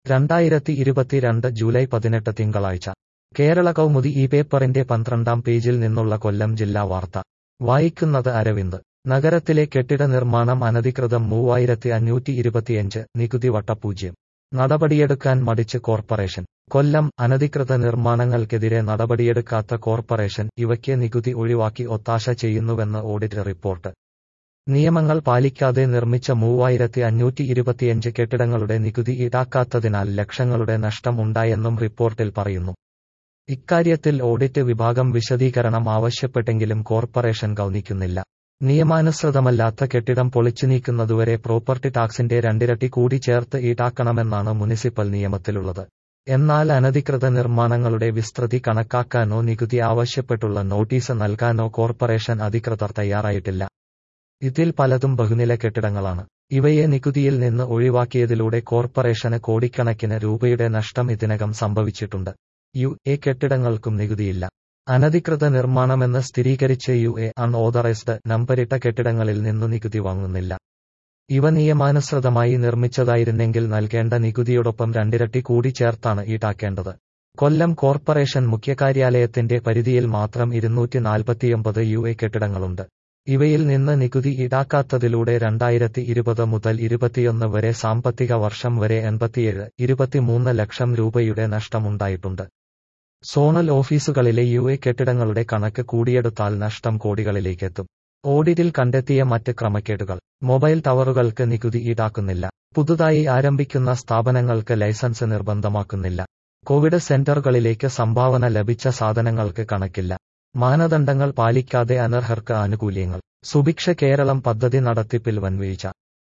രണ്ടായിരത്തി ഇരുപത്തിരണ്ട് ജൂലൈ പതിനെട്ട് തിങ്കളാഴ്ച കേരള കൗമുദി ഈ പേപ്പറിന്റെ പന്ത്രണ്ടാം പേജിൽ നിന്നുള്ള കൊല്ലം ജില്ലാ വാർത്ത വായിക്കുന്നത് അരവിന്ദ് നഗരത്തിലെ കെട്ടിട നിർമ്മാണം അനധികൃതം മൂവായിരത്തി അഞ്ഞൂറ്റി ഇരുപത്തിയഞ്ച് നികുതി വട്ടപൂജ്യം നടപടിയെടുക്കാൻ മടിച്ച് കോർപ്പറേഷൻ കൊല്ലം അനധികൃത നിർമ്മാണങ്ങൾക്കെതിരെ നടപടിയെടുക്കാത്ത കോർപ്പറേഷൻ ഇവയ്ക്ക് നികുതി ഒഴിവാക്കി ഒത്താശ ചെയ്യുന്നുവെന്ന് ഓഡിറ്റ് റിപ്പോർട്ട് നിയമങ്ങൾ പാലിക്കാതെ നിർമ്മിച്ച മൂവായിരത്തി അഞ്ഞൂറ്റി ഇരുപത്തിയഞ്ച് കെട്ടിടങ്ങളുടെ നികുതി ഈടാക്കാത്തതിനാൽ ലക്ഷങ്ങളുടെ നഷ്ടം ഉണ്ടായെന്നും റിപ്പോർട്ടിൽ പറയുന്നു ഇക്കാര്യത്തിൽ ഓഡിറ്റ് വിഭാഗം വിശദീകരണം ആവശ്യപ്പെട്ടെങ്കിലും കോർപ്പറേഷൻ ഗൗനിക്കുന്നില്ല നിയമാനുസൃതമല്ലാത്ത കെട്ടിടം പൊളിച്ചു നീക്കുന്നതുവരെ പ്രോപ്പർട്ടി ടാക്സിന്റെ രണ്ടിരട്ടി കൂടി ചേർത്ത് ഈടാക്കണമെന്നാണ് മുനിസിപ്പൽ നിയമത്തിലുള്ളത് എന്നാൽ അനധികൃത നിർമ്മാണങ്ങളുടെ വിസ്തൃതി കണക്കാക്കാനോ നികുതി ആവശ്യപ്പെട്ടുള്ള നോട്ടീസ് നൽകാനോ കോർപ്പറേഷൻ അധികൃതർ തയ്യാറായിട്ടില്ല ഇതിൽ പലതും ബഹുനില കെട്ടിടങ്ങളാണ് ഇവയെ നികുതിയിൽ നിന്ന് ഒഴിവാക്കിയതിലൂടെ കോർപ്പറേഷന് കോടിക്കണക്കിന് രൂപയുടെ നഷ്ടം ഇതിനകം സംഭവിച്ചിട്ടുണ്ട് യു എ കെട്ടിടങ്ങൾക്കും നികുതിയില്ല അനധികൃത നിർമ്മാണമെന്ന് സ്ഥിരീകരിച്ച യു എ അൺഓതറൈസ്ഡ് നമ്പരിട്ട കെട്ടിടങ്ങളിൽ നിന്നു നികുതി വാങ്ങുന്നില്ല ഇവ നിയമാനുസൃതമായി നിർമ്മിച്ചതായിരുന്നെങ്കിൽ നൽകേണ്ട നികുതിയോടൊപ്പം രണ്ടിരട്ടി കൂടി ചേർത്താണ് ഈടാക്കേണ്ടത് കൊല്ലം കോർപ്പറേഷൻ മുഖ്യകാര്യാലയത്തിന്റെ പരിധിയിൽ മാത്രം ഇരുന്നൂറ്റി നാൽപ്പത്തിയൊമ്പത് യു എ കെട്ടിടങ്ങളുണ്ട് ഇവയിൽ നിന്ന് നികുതി ഈടാക്കാത്തതിലൂടെ രണ്ടായിരത്തി ഇരുപത് മുതൽ ഇരുപത്തിയൊന്ന് വരെ സാമ്പത്തിക വർഷം വരെ എൺപത്തിയേഴ് ഇരുപത്തിമൂന്ന് ലക്ഷം രൂപയുടെ നഷ്ടമുണ്ടായിട്ടുണ്ട് സോണൽ ഓഫീസുകളിലെ യു എ കെട്ടിടങ്ങളുടെ കണക്ക് കൂടിയെടുത്താൽ നഷ്ടം കോടികളിലേക്കെത്തും ഓഡിറ്റിൽ കണ്ടെത്തിയ മറ്റ് ക്രമക്കേടുകൾ മൊബൈൽ ടവറുകൾക്ക് നികുതി ഈടാക്കുന്നില്ല പുതുതായി ആരംഭിക്കുന്ന സ്ഥാപനങ്ങൾക്ക് ലൈസൻസ് നിർബന്ധമാക്കുന്നില്ല കോവിഡ് സെന്ററുകളിലേക്ക് സംഭാവന ലഭിച്ച സാധനങ്ങൾക്ക് കണക്കില്ല മാനദണ്ഡങ്ങൾ പാലിക്കാതെ അനർഹർക്ക് ആനുകൂല്യങ്ങൾ സുഭിക്ഷ കേരളം പദ്ധതി നടത്തിപ്പിൽ വൻവീഴ്ച